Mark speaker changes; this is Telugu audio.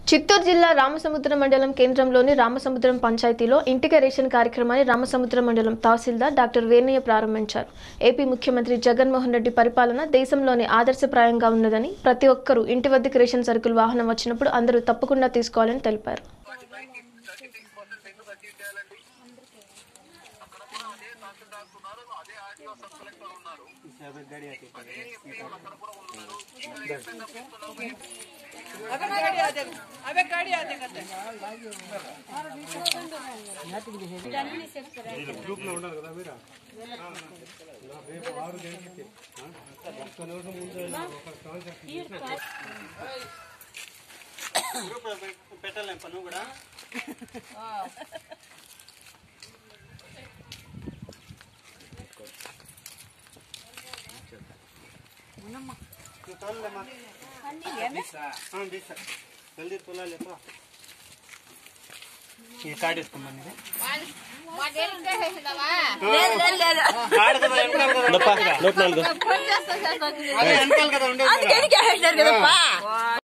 Speaker 1: చిత్తూరు జిల్లా రామసముద్రం మండలం కేంద్రంలోని రామసముద్రం పంచాయతీలో ఇంటికి రేషన్ కార్యక్రమాన్ని రామసముద్రం మండలం తహసీల్దార్ డాక్టర్ వేణయ్య ప్రారంభించారు ఏపీ ముఖ్యమంత్రి జగన్మోహన్ రెడ్డి పరిపాలన దేశంలోనే ఆదర్శప్రాయంగా ఉన్నదని ప్రతి ఒక్కరూ ఇంటి వద్దకు రేషన్ సరుకులు వాహనం వచ్చినప్పుడు అందరూ తప్పకుండా తీసుకోవాలని తెలిపారు
Speaker 2: अबे गाड़ी आ जाएगा अबे गाड़ी आ जाएगा
Speaker 3: పెట్టలేం పన్ను కూడా తోలలేమ్మా తీసా జల్దీ తోలాలి ఇది కార్డు ఇస్తామని వెనకాల కదా ఉండేది